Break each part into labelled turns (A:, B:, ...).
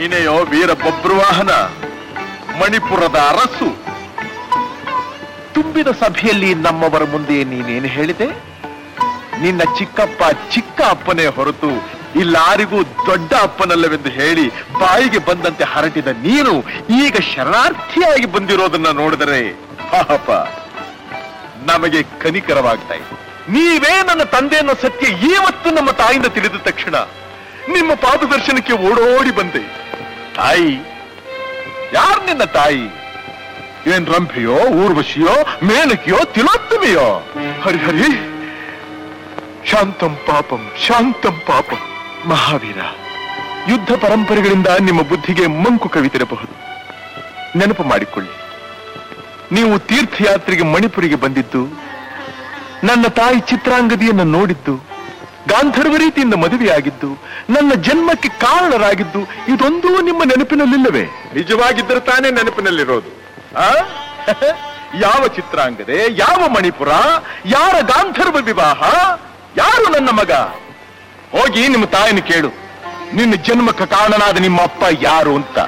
A: ನೀನೆಯೋ ವೀರ ಬಬ್ರುವಾಹನ ಮಣಿಪುರದ ಅರಸು ತುಂಬಿದ ಸಭೆಯಲ್ಲಿ ನಮ್ಮವರ ಮುಂದೆ ನೀನೇನು ಹೇಳಿದೆ ನಿನ್ನ ಚಿಕ್ಕಪ್ಪ ಚಿಕ್ಕ ಅಪ್ಪನೇ ಹೊರತು ಇಲ್ಲಾರಿಗೂ ದೊಡ್ಡ ಅಪ್ಪನಲ್ಲವೆಂದು ಹೇಳಿ ಬಾಯಿಗೆ ಬಂದಂತೆ ಹರಟಿದ ನೀನು ಈಗ ಶರಣಾರ್ಥಿಯಾಗಿ ಬಂದಿರೋದನ್ನ ನೋಡಿದರೆ ಪಾಪ ನಮಗೆ ಕನಿಕರವಾಗ್ತಾ ಇದೆ ನೀವೇ ನನ್ನ ತಂದೆ ಅನ್ನೋ ಸತ್ಯ ಇವತ್ತು ನಮ್ಮ ತಾಯಿಯಿಂದ ತಿಳಿದ ತಕ್ಷಣ ನಿಮ್ಮ ಪಾದದರ್ಶನಕ್ಕೆ ಓಡೋಡಿ ಬಂದೆ ತಾಯಿ ಯಾರು ನಿನ್ನ ತಾಯಿ ಏನ್ ರಂಭೆಯೋ ಊರ್ವಶಿಯೋ ಮೇನಕಿಯೋ ತಿಲೋತ್ತಮಿಯೋ ಹರಿಹರಿ ಶಾಂತಂ ಪಾಪಂ ಶಾಂತಂ ಪಾಪಂ ಮಹಾವೀರ ಯುದ್ಧ ಪರಂಪರೆಗಳಿಂದ ನಿಮ್ಮ ಬುದ್ಧಿಗೆ ಮಂಕು ಕವಿತಿರಬಹುದು ನೆನಪು ಮಾಡಿಕೊಳ್ಳಿ ನೀವು ತೀರ್ಥಯಾತ್ರೆಗೆ ಮಣಿಪುರಿಗೆ ಬಂದಿದ್ದು ನನ್ನ ತಾಯಿ ಚಿತ್ರಾಂಗದಿಯನ್ನು ನೋಡಿದ್ದು ಗಾಂಧರ್ವ ರೀತಿಯಿಂದ ಮದುವೆಯಾಗಿದ್ದು ನನ್ನ ಜನ್ಮಕ್ಕೆ ಕಾರಣರಾಗಿದ್ದು ಇದೊಂದೂ ನಿಮ್ಮ ನೆನಪಿನಲ್ಲಿಲ್ಲವೇ ನಿಜವಾಗಿದ್ದರೆ ತಾನೇ ನೆನಪಿನಲ್ಲಿರೋದು ಆ? ಯಾವ ಚಿತ್ರಾಂಗದೆ ಯಾವ ಮಣಿಪುರ ಯಾರ ಗಾಂಧರ್ವ ವಿವಾಹ ಯಾರು ನನ್ನ ಮಗ ಹೋಗಿ ನಿಮ್ಮ ತಾಯಿನ ಕೇಳು ನಿನ್ನ ಜನ್ಮಕ್ಕೆ ಕಾರಣನಾದ ನಿಮ್ಮ ಅಪ್ಪ ಯಾರು ಅಂತ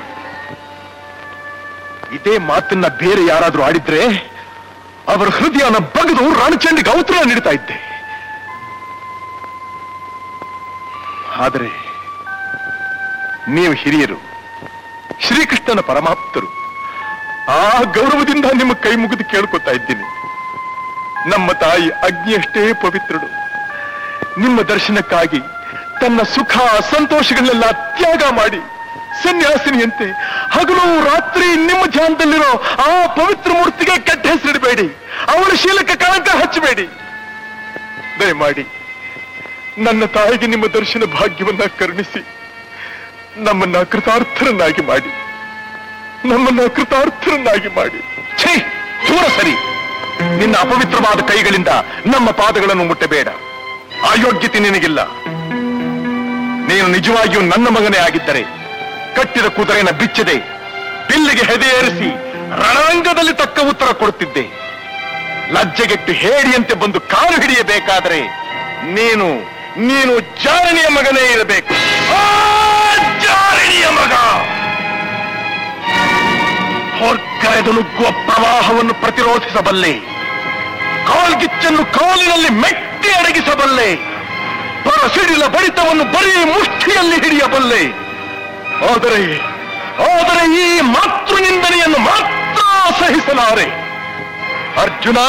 A: ಇದೇ ಮಾತನ್ನ ಬೇರೆ ಯಾರಾದ್ರೂ ಆಡಿದ್ರೆ ಅವರ ಹೃದಯನ ಬಗೆದು ರಣಚಂಡಿಗೆ ಔತರ ನೀಡ್ತಾ ಇದ್ದೆ ಆದರೆ ನೀವು ಹಿರಿಯರು ಶ್ರೀಕೃಷ್ಣನ ಪರಮಾಪ್ತರು ಆ ಗೌರವದಿಂದ ನಿಮ್ಮ ಕೈ ಮುಗಿದು ಕೇಳ್ಕೊತಾ ಇದ್ದೀನಿ ನಮ್ಮ ತಾಯಿ ಅಗ್ನಿಯಷ್ಟೇ ಪವಿತ್ರಳು ನಿಮ್ಮ ದರ್ಶನಕ್ಕಾಗಿ ತನ್ನ ಸುಖ ಸಂತೋಷಗಳನ್ನೆಲ್ಲ ತ್ಯಾಗ ಮಾಡಿ ಸನ್ಯಾಸಿನಿಯಂತೆ ಹಗಲು ರಾತ್ರಿ ನಿಮ್ಮ ಧ್ಯಾನದಲ್ಲಿರೋ ಆ ಪವಿತ್ರ ಮೂರ್ತಿಗೆ ಕೆಟ್ಟ ಹೆಸರಿಡಬೇಡಿ ಅವಳ ಶೀಲಕ್ಕೆ ಕಳಂಕ ಹಚ್ಚಬೇಡಿ ದಯಮಾಡಿ ನನ್ನ ತಾಯಿಗೆ ನಿಮ್ಮ ದರ್ಶನ ಭಾಗ್ಯವನ್ನ ಕರುಣಿಸಿ ನಮ್ಮನ್ನ ಕೃತಾರ್ಥರನ್ನಾಗಿ ಮಾಡಿ ನಮ್ಮನ್ನ ಕೃತಾರ್ಥರನ್ನಾಗಿ ಮಾಡಿ ಛೇ ದೂರ ಸರಿ ನಿನ್ನ ಅಪವಿತ್ರವಾದ ಕೈಗಳಿಂದ ನಮ್ಮ ಪಾದಗಳನ್ನು ಮುಟ್ಟಬೇಡ ಅಯೋಗ್ಯತೆ ನಿನಗಿಲ್ಲ ನೀನು ನಿಜವಾಗಿಯೂ ನನ್ನ ಮಗನೇ ಆಗಿದ್ದರೆ ಕಟ್ಟಿದ ಕುದುರೆನ ಬಿಚ್ಚದೆ ಬಿಲ್ಲಿಗೆ ಹೆದೆಯೇರಿಸಿ ರಣರಂಗದಲ್ಲಿ ತಕ್ಕ ಉತ್ತರ ಕೊಡುತ್ತಿದ್ದೆ ಲಜ್ಜೆಗೆಟ್ಟು ಹೇಡಿಯಂತೆ ಬಂದು ಕಾಲು ಹಿಡಿಯಬೇಕಾದರೆ ನೀನು ನೀನು ಜಾರಣಿಯ ಮಗನೇ ಇರಬೇಕು ಆ ಜಾರಣಿಯ ಮಗ ಹೊರ್ಕರೆದು ನುಗ್ಗುವ ಪ್ರವಾಹವನ್ನು ಪ್ರತಿರೋಧಿಸಬಲ್ಲೆ ಕಾಲ್ಗಿಚ್ಚನ್ನು ಕಾಲಿನಲ್ಲಿ ಮೆಟ್ಟಿ ಅಡಗಿಸಬಲ್ಲೆ ಪರಸಿಡಿಲ ಬಡಿತವನ್ನು ಬರೀ ಮುಷ್ಟಿಯಲ್ಲಿ ಹಿಡಿಯಬಲ್ಲೆ ಆದರೆ ಆದರೆ ಈ ಮಾತೃ ನಿಂದನೆಯನ್ನು ಮಾತ್ರ ಸಹಿಸಲಾರೆ ಅರ್ಜುನ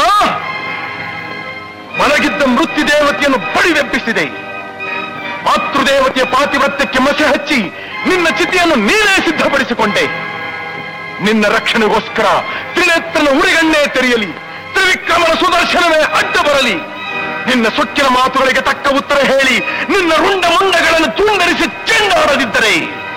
A: ಮಲಗಿದ್ದ ಮೃತ್ಯು ದೇವತೆಯನ್ನು ಬಡಿವೆಬ್ಬಿಸಿದೆ ಮಾತೃದೇವತೆಯ ಪಾತಿವ್ರತ್ಯಕ್ಕೆ ಮಸೆ ಹಚ್ಚಿ ನಿನ್ನ ಚಿತೆಯನ್ನು ನೀನೇ ಸಿದ್ಧಪಡಿಸಿಕೊಂಡೆ ನಿನ್ನ ರಕ್ಷಣೆಗೋಸ್ಕರ ತ್ರಿನೇತ್ರನ ಉರಿಗಣ್ಣೆ ತೆರೆಯಲಿ ತ್ರಿವಿಕ್ರಮನ ಸುದರ್ಶನವೇ ಅಡ್ಡ ಬರಲಿ ನಿನ್ನ ಸೊಕ್ಕಿನ ಮಾತುಗಳಿಗೆ ತಕ್ಕ ಉತ್ತರ ಹೇಳಿ ನಿನ್ನ ರುಂಡ ಮುಂಡಗಳನ್ನು ತುಂಡರಿಸಿ ಚೆಂಡಾಡದಿದ್ದರೆ